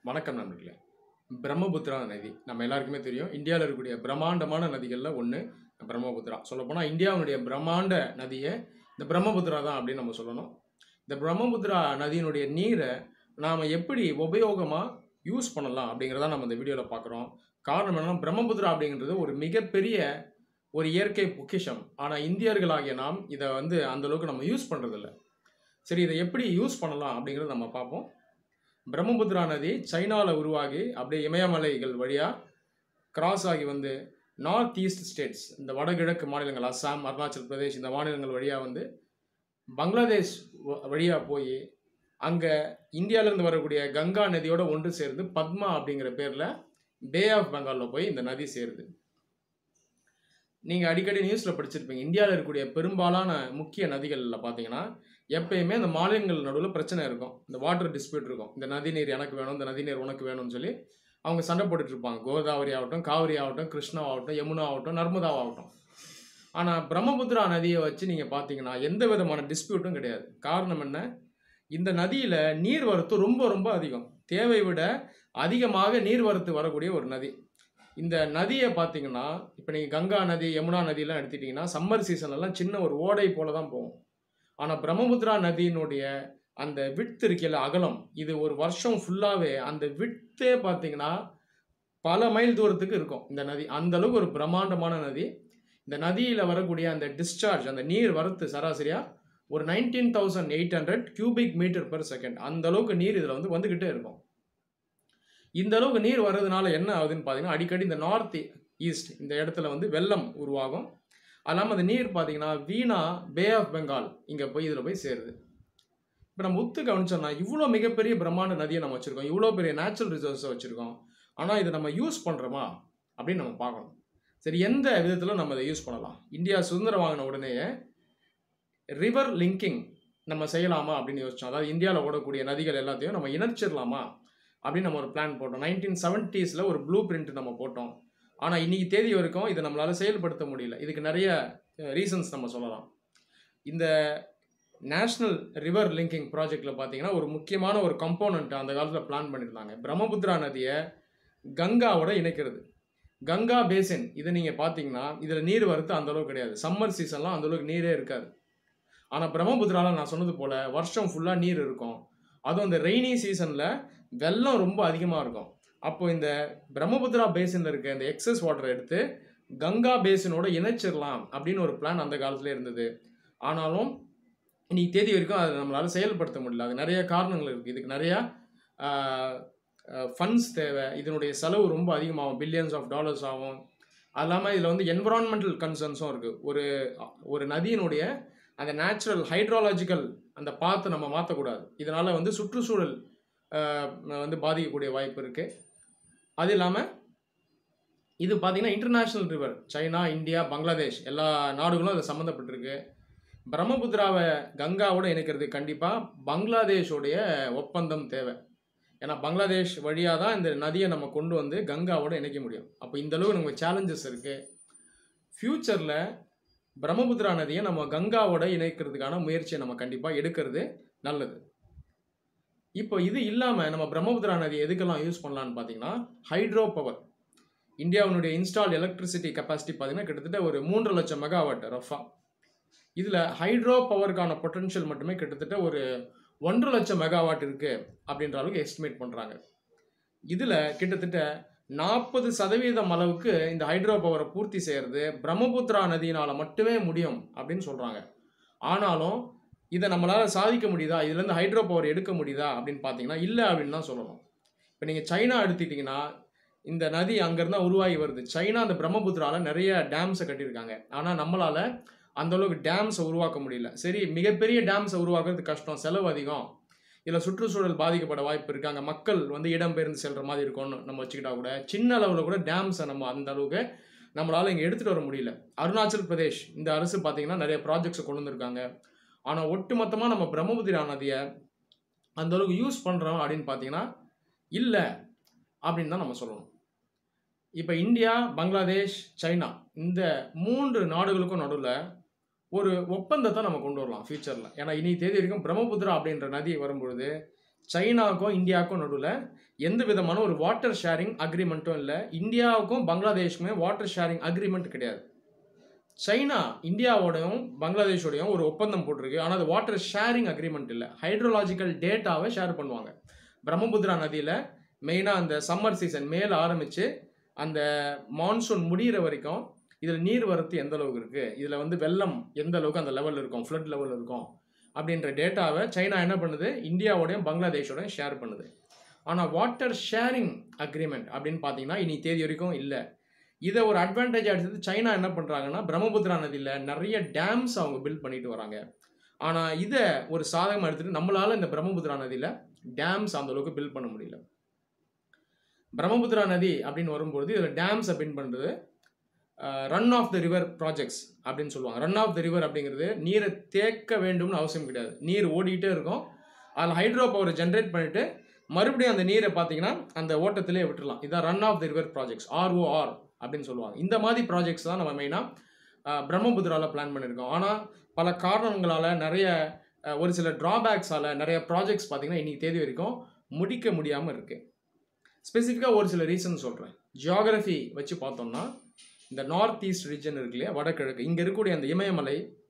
வணக்கம் நண்பர்களே பிரம்மபுத்திரா நதி நம்ம எல்லாருக்குமே தெரியும் இந்தியாவில் இருக்கக்கூடிய பிரம்மாண்டமான நதிகளில் ஒன்று பிரம்மபுத்திரா சொல்லப்போனால் இந்தியாவினுடைய பிரம்மாண்ட நதியை இந்த பிரம்மபுத்திரா தான் அப்படின்னு நம்ம சொல்லணும் இந்த பிரம்மபுத்திரா நதியினுடைய நீரை நாம் எப்படி உபயோகமாக யூஸ் பண்ணலாம் அப்படிங்கிறத நம்ம இந்த வீடியோவில் பார்க்குறோம் காரணம் என்னன்னா பிரம்மபுத்திரா அப்படிங்கிறது ஒரு மிகப்பெரிய ஒரு இயற்கை பொக்கிஷம் ஆனால் இந்தியர்களாகிய நாம் இதை வந்து அந்த அளவுக்கு நம்ம யூஸ் பண்ணுறதில்ல சரி இதை எப்படி யூஸ் பண்ணலாம் அப்படிங்கிறத நம்ம பார்ப்போம் பிரம்மபுத்திரா நதி சைனாவில் உருவாகி அப்படியே இமயமலைகள் வழியாக கிராஸ் ஆகி வந்து நார்த் ஈஸ்ட் ஸ்டேட்ஸ் இந்த வடகிழக்கு மாநிலங்கள் அஸ்ஸாம் அருணாச்சல் பிரதேஷ் இந்த மாநிலங்கள் வழியாக வந்து பங்களாதேஷ் வழியாக போய் அங்கே இந்தியாவிலேருந்து வரக்கூடிய கங்கா நதியோட ஒன்று சேர்ந்து பத்மா அப்படிங்கிற பேரில் பே ஆஃப் பெங்காலில் போய் இந்த நதி சேருது நீங்கள் அடிக்கடி நியூஸில் படிச்சிருப்பீங்க இந்தியாவில் இருக்கக்கூடிய பெரும்பாலான முக்கிய நதிகளில் பார்த்தீங்கன்னா எப்பயுமே இந்த மாநிலங்கள் நடுவில் பிரச்சனை இருக்கும் இந்த வாட்டர் டிஸ்பியூட் இருக்கும் இந்த நதி நீர் எனக்கு வேணும் இந்த நதி நீர் உனக்கு வேணும்னு சொல்லி அவங்க சண்டை போட்டுட்டு இருப்பாங்க கோதாவரி ஆகட்டும் காவிரி ஆகட்டும் கிருஷ்ணா ஆகட்டும் யமுனா ஆகட்டும் நர்மதா ஆகட்டும் ஆனால் பிரம்மபுத்திரா நதியை வச்சு நீங்கள் பார்த்தீங்கன்னா எந்த விதமான டிஸ்பியூட்டும் கிடையாது காரணம் என்ன இந்த நதியில் நீர்வரத்து ரொம்ப ரொம்ப அதிகம் தேவை விட அதிகமாக நீர்வரத்து வரக்கூடிய ஒரு நதி இந்த நதியை பார்த்தீங்கன்னா இப்போ நீங்கள் கங்கா நதி யமுனா நதியெல்லாம் எடுத்துட்டிங்கன்னா சம்மர் சீசன்லலாம் சின்ன ஒரு ஓடை போல தான் போகும் ஆனால் பிரம்மபுத்திரா நதியினுடைய அந்த விட்த் இருக்கையில் அகலம் இது ஒரு வருஷம் ஃபுல்லாகவே அந்த விட்டே பார்த்தீங்கன்னா பல மைல் தூரத்துக்கு இருக்கும் இந்த நதி அந்த அளவுக்கு ஒரு பிரம்மாண்டமான நதி இந்த நதியில் வரக்கூடிய அந்த டிஸ்சார்ஜ் அந்த நீர் வரத்து சராசரியாக ஒரு nineteen thousand eight hundred cubic metre per second அந்த அளவுக்கு நீர் இதில் வந்து வந்துக்கிட்டே இருக்கும் இந்த அளவுக்கு நீர் வர்றதுனால என்ன ஆகுதுன்னு பார்த்தீங்கன்னா அடிக்கடி இந்த நார்த் ஈஸ்ட் இந்த இடத்துல வந்து வெள்ளம் உருவாகும் அது இல்லாமல் அந்த நீர் பார்த்தீங்கன்னா வீணா பே ஆஃப் பெங்கால் இங்கே போய் இதில் போய் சேருது இப்போ நம்ம உத்து கவனிச்சோம்னா இவ்வளோ மிகப்பெரிய பிரம்மாண்ட நதியை நம்ம வச்சுருக்கோம் இவ்வளோ பெரிய நேச்சுரல் ரிசோர்ஸை வச்சுருக்கோம் ஆனால் இதை நம்ம யூஸ் பண்ணுறோமா அப்படின்னு நம்ம பார்க்கணும் சரி எந்த விதத்தில் நம்ம இதை யூஸ் பண்ணலாம் இந்தியா சுதந்திரம் வாங்கின உடனேயே ரிவர் லிங்கிங் நம்ம செய்யலாமா அப்படின்னு யோசிச்சோம் அதாவது இந்தியாவில் ஓடக்கூடிய நதிகள் எல்லாத்தையும் நம்ம இணைச்சிடலாமா அப்படின்னு நம்ம ஒரு பிளான் போட்டோம் நைன்டீன் செவன்ட்டீஸில் ஒரு ப்ளூ பிரிண்ட் நம்ம போட்டோம் ஆனால் இன்னைக்கு தேதி வரைக்கும் இதை நம்மளால் செயல்படுத்த முடியல இதுக்கு நிறைய ரீசன்ஸ் நம்ம சொல்லலாம் இந்த நேஷ்னல் ரிவர் லிங்கிங் ப்ராஜெக்டில் பார்த்தீங்கன்னா ஒரு முக்கியமான ஒரு கம்போனண்ட் அந்த காலத்தில் பிளான் பண்ணியிருந்தாங்க பிரம்மபுத்திரா நதியை கங்காவோட இணைக்கிறது கங்கா பேசின் இதை நீங்கள் பார்த்தீங்கன்னா இதில் நீர் வரத்து அந்த அளவுக்கு கிடையாது சம்மர் சீசன்லாம் அந்த அளவுக்கு நீரே இருக்காது ஆனால் பிரம்மபுத்திராவில் நான் சொன்னது போல் வருஷம் ஃபுல்லாக நீர் இருக்கும் அதுவும் அந்த ரெய்னி சீசனில் வெள்ளம் ரொம்ப அதிகமாக இருக்கும் அப்போ இந்த பிரம்மபுத்திரா பேசினில் இருக்க இந்த எக்ஸஸ் வாட்டரை எடுத்து கங்கா பேசினோட இணைச்சிடலாம் அப்படின்னு ஒரு பிளான் அந்த காலத்துல இருந்தது ஆனாலும் இன்னைக்கு தேதி வரைக்கும் அதை நம்மளால் செயல்படுத்த முடியல அது நிறைய காரணங்கள் இருக்குது இதுக்கு நிறையா ஃபண்ட்ஸ் தேவை இதனுடைய செலவு ரொம்ப அதிகமாகும் பில்லியன்ஸ் ஆஃப் டாலர்ஸ் ஆகும் அது இல்லாமல் இதில் வந்து என்விரான்மெண்டல் கன்சர்ன்ஸும் இருக்குது ஒரு ஒரு நதியினுடைய அந்த நேச்சுரல் ஹைட்ராலஜிக்கல் அந்த பாத்தை நம்ம மாற்றக்கூடாது இதனால் வந்து சுற்றுச்சூழல் வந்து பாதிக்கக்கூடிய வாய்ப்பு இருக்குது அது இல்லாமல் இது பார்த்திங்கன்னா international river China India Bangladesh எல்லா நாடுகளும் அது சம்மந்தப்பட்டிருக்கு பிரம்மபுத்திராவை கங்காவோட இணைக்கிறது கண்டிப்பாக பங்களாதேஷோடைய ஒப்பந்தம் தேவை ஏன்னா பங்களாதேஷ் வழியாக தான் இந்த நதியை நம்ம கொண்டு வந்து கங்காவோட இணைக்க முடியும் அப்போ இந்தளவு நமக்கு சேலஞ்சஸ் இருக்குது ஃப்யூச்சரில் பிரம்மபுத்திரா நதியை நம்ம கங்காவோட இணைக்கிறதுக்கான முயற்சியை நம்ம கண்டிப்பாக எடுக்கிறது நல்லது இப்போ இது இல்லாமல் நம்ம பிரம்மபுத்திரா நதி எதுக்கெல்லாம் யூஸ் பண்ணலான்னு பார்த்தீங்கன்னா ஹைட்ரோ பவர் இந்தியாவினுடைய இன்ஸ்டால் எலக்ட்ரிசிட்டி கெப்பாசிட்டி பார்த்தீங்கன்னா கிட்டத்தட்ட ஒரு மூன்று லட்சம் மெகாவாட் ரஃபா இதில் ஹைட்ரோ பவருக்கான பொட்டன்ஷியல் மட்டுமே கிட்டத்தட்ட ஒரு ஒன்றரை லட்சம் மெகாவாட் இருக்குது அப்படின்ற அளவுக்கு எஸ்டிமேட் பண்ணுறாங்க இதில் கிட்டத்தட்ட நாற்பது சதவீதம் அளவுக்கு இந்த ஹைட்ரோ பவரை பூர்த்தி செய்கிறது பிரம்மபுத்திரா நதியினால் மட்டுமே முடியும் அப்படின்னு சொல்கிறாங்க ஆனாலும் இதை நம்மளால் சாதிக்க முடியுதா இதுலேருந்து ஹைட்ரோ பவர் எடுக்க முடியுதா அப்படின்னு பார்த்தீங்கன்னா இல்லை அப்படின்னு தான் சொல்லணும் இப்போ நீங்கள் சைனா எடுத்துக்கிட்டிங்கன்னா இந்த நதி அங்கேருந்து உருவாகி வருது சைனா அந்த பிரம்மபுத்திராவில் நிறைய டேம்ஸை கட்டியிருக்காங்க ஆனால் நம்மளால் அந்தளவுக்கு டேம்ஸை உருவாக்க முடியல சரி மிகப்பெரிய டேம்ஸை உருவாக்குறது கஷ்டம் செலவு அதிகம் இதில் சுற்றுச்சூழல் பாதிக்கப்பட வாய்ப்பு இருக்குது அங்கே மக்கள் வந்து இடம்பெயர்ந்து செல்கிற மாதிரி இருக்கும்னு நம்ம வச்சுக்கிட்டா கூட சின்ன அளவில் கூட டேம்ஸை நம்ம அந்த அளவுக்கு நம்மளால் இங்கே எடுத்துகிட்டு வர முடியல அருணாச்சல் பிரதேஷ் இந்த அரசு பார்த்திங்கன்னா நிறைய ப்ராஜெக்ட்ஸை கொண்டு வந்திருக்காங்க ஆனால் ஒட்டுமொத்தமாக நம்ம பிரம்மபுத்திரா நதியை அந்த அளவுக்கு யூஸ் பண்ணுறோம் அப்படின்னு பார்த்தீங்கன்னா இல்லை அப்படின்னு தான் நம்ம சொல்லணும் இப்போ இந்தியா பங்களாதேஷ் சைனா இந்த மூன்று நாடுகளுக்கும் நடுவில் ஒரு ஒப்பந்தத்தை நம்ம கொண்டு வரலாம் ஃப்யூச்சரில் ஏன்னா இனி தேதி வரைக்கும் பிரம்மபுத்திரா அப்படின்ற நதி வரும்பொழுது சைனாவுக்கும் இந்தியாவுக்கும் நடுவில் எந்த விதமான ஒரு வாட்டர் ஷேரிங் அக்ரிமெண்ட்டும் இல்லை இந்தியாவுக்கும் பங்களாதேஷுக்குமே வாட்டர் ஷேரிங் அக்ரிமெண்ட் கிடையாது சைனா இந்தியாவோடையும் பங்களாதேஷோடையும் ஒரு ஒப்பந்தம் போட்டிருக்கு ஆனால் அது வாட்டர் ஷேரிங் அக்ரிமெண்ட் இல்லை ஹைட்ரோலாஜிக்கல் டேட்டாவை ஷேர் பண்ணுவாங்க பிரம்மபுத்திரா நதியில் மெயினாக அந்த சம்மர் சீசன் மேல ஆரம்பித்து அந்த மான்சூன் முடிகிற வரைக்கும் இதில் நீர் வரத்து எந்த அளவுக்கு இருக்குது இதில் வந்து வெள்ளம் எந்த அளவுக்கு அந்த லெவலில் இருக்கும் ஃப்ளட் லெவல் இருக்கும் அப்படின்ற டேட்டாவை சைனா என்ன பண்ணுது இந்தியாவோடையும் பங்களாதேஷோடையும் ஷேர் பண்ணுது ஆனால் வாட்டர் ஷேரிங் அக்ரிமெண்ட் அப்படின்னு பார்த்தீங்கன்னா இனி தேதி வரைக்கும் இல்லை இதை ஒரு அட்வான்டேஜ் எடுத்தது சைனா என்ன பண்ணுறாங்கன்னா பிரம்மபுத்திரா நதியில் நிறைய டேம்ஸ் அவங்க பில்ட் பண்ணிட்டு வராங்க ஆனால் இதை ஒரு சாதகமாக எடுத்துகிட்டு நம்மளால் இந்த பிரம்மபுத்திரா நதியில் டேம்ஸ் அந்த அளவுக்கு பில்ட் பண்ண முடியல பிரம்மபுத்திரா நதி அப்படின்னு வரும்போது இதில் டேம்ஸை பில்ட் பண்ணுறது run off the river projects அப்படின்னு சொல்லுவாங்க ரன் ஆஃப் த ரிவர் அப்படிங்கிறது நீரை தேக்க வேண்டும்னு அவசியம் கிடையாது நீர் ஓடிட்டே இருக்கும் அதில் ஹைட்ரோ பவர் ஜென்ரேட் பண்ணிவிட்டு மறுபடியும் அந்த நீரை பார்த்தீங்கன்னா அந்த ஓட்டத்திலே விட்டுறலாம் இதான் run off the river projects ROR அப்படின்னு சொல்லுவாங்க இந்த மாதிரி ப்ராஜெக்ட்ஸ் தான் நம்ம மெயினாக பிரம்மபுத்திராவில் பிளான் பண்ணியிருக்கோம் ஆனால் பல காரணங்களால் நிறைய அஹ், ஒரு சில ட்ராபேக்ஸால் நிறைய ப்ராஜெக்ட்ஸ் பார்த்தீங்கன்னா இன்னைக்கு தேதி வரைக்கும் முடிக்க முடியாமல் இருக்குது ஸ்பெசிஃபிக்காக ஒரு சில ரீசன் சொல்கிறேன் ஜியாகிரஃபி வச்சு பார்த்தோம்னா இந்த நார்த் ஈஸ்ட் ரீஜன் இருக்கு இல்லையா வடகிழக்கு இங்கே இருக்கக்கூடிய அந்த இமயமலை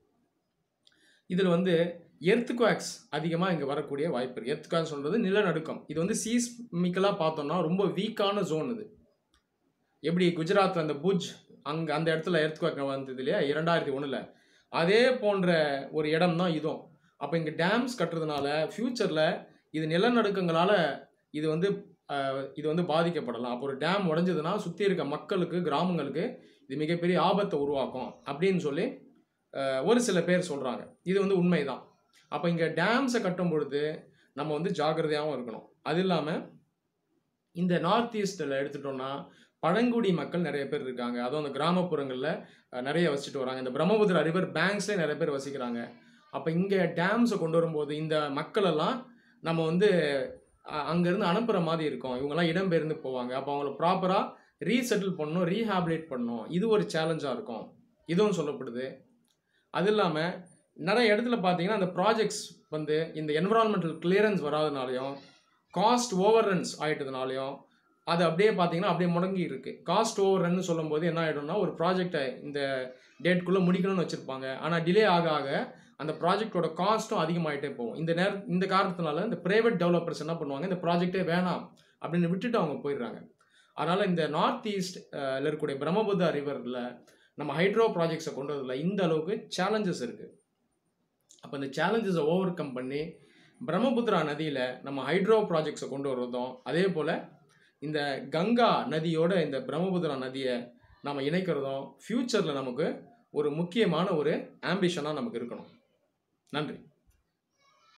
இதில் வந்து எர்த்குவாக்ஸ் அதிகமாக இங்கே வரக்கூடிய வாய்ப்பு இருக்குது எர்த்குவாக்ஸ் சொல்கிறது நிலநடுக்கம் இது வந்து சீஸ்மிக்கலாக பார்த்தோம்னா ரொம்ப வீக்கான ஜோன் இது எப்படி குஜராத்தில் அந்த புஜ் அங்கே அந்த இடத்துல எர்த்குவாக் வந்தது இல்லையா இரண்டாயிரத்தி ஒன்றில் அதே போன்ற ஒரு இடம் தான் இதுவும் அப்போ இங்கே டேம்ஸ் கட்டுறதுனால ஃப்யூச்சரில் இது நிலநடுக்கங்களால் இது வந்து அஹ், இது வந்து பாதிக்கப்படலாம் அப்போ ஒரு டேம் உடஞ்சதுன்னா சுற்றி இருக்க மக்களுக்கு கிராமங்களுக்கு இது மிகப்பெரிய ஆபத்தை உருவாக்கும் அப்படின்னு சொல்லி அஹ், ஒரு சில பேர் சொல்கிறாங்க இது வந்து உண்மைதான் அப்போ இங்கே டேம்ஸை கட்டும் பொழுது நம்ம வந்து ஜாக்கிரதையாகவும் இருக்கணும் அது இல்லாமல் இந்த நார்த் ஈஸ்டில் எடுத்துட்டோம்னா பழங்குடி மக்கள் நிறைய பேர் இருக்காங்க அதுவும் அந்த கிராமப்புறங்களில் அஹ், நிறைய வச்சுட்டு வராங்க இந்த பிரம்மபுத்திரா ரிவர் பேங்க்ஸ்லேயே நிறைய பேர் வசிக்கிறாங்க அப்போ இங்கே டேம்ஸை கொண்டு வரும்போது இந்த மக்களெல்லாம் நம்ம வந்து அஹ், அங்கேருந்து அனுப்புகிற மாதிரி இருக்கும் இவங்கெல்லாம் இடம்பெயர்ந்து போவாங்க அப்போ அவங்கள ப்ராப்பராக ரீசெட்டில் பண்ணணும் ரீஹாபிலேட் பண்ணணும் இது ஒரு சேலஞ்சாக இருக்கும் இதுவும் சொல்லப்படுது அது இல்லாமல் நிறைய இடத்துல பார்த்தீங்கன்னா அந்த ப்ராஜெக்ட்ஸ் வந்து இந்த என்விரான்மெண்டல் கிளியரன்ஸ் வராதனாலையும் காஸ்ட் ஓவர் ரன்ஸ் ஆகிட்டதுனாலையும் அது அப்படியே பார்த்தீங்கன்னா அப்படியே முடங்கி இருக்கு காஸ்ட் ஓவர் ரன்னு சொல்லும்போது என்ன ஆகிடும்னா ஒரு ப்ராஜெக்டை இந்த டேட்குள்ளே முடிக்கணும்னு வச்சுருப்பாங்க ஆனால் டிலே ஆக ஆக அந்த ப்ராஜெக்டோட காஸ்ட்டும் அதிகமாகிட்டே போகும் இந்த நேர இந்த காரணத்தினால இந்த ப்ரைவேட் டெவலப்பர்ஸ் என்ன பண்ணுவாங்க இந்த ப்ராஜெக்டே வேணாம் அப்படின்னு விட்டுட்டு அவங்க போயிடுறாங்க அதனால் இந்த நார்த் ஈஸ்ட் இருக்கக்கூடிய பிரம்மபுத்திரா ரிவரில் நம்ம ஹைட்ரோ ப்ராஜெக்ட்ஸை கொண்டு வரதுல இந்த அளவுக்கு சேலஞ்சஸ் இருக்குது அப்போ இந்த சேலஞ்சஸை ஓவர் கம் பண்ணி பிரம்மபுத்திரா நதியில் நம்ம ஹைட்ரோ ப்ராஜெக்ட்ஸை கொண்டு வருவதும் அதே போல் இந்த கங்கா நதியோட இந்த பிரம்மபுத்திரா நதியை நம்ம இணைக்கிறதும் ஃப்யூச்சரில் நமக்கு ஒரு முக்கியமான ஒரு ஆம்பிஷனாக நமக்கு இருக்கணும் நன்றி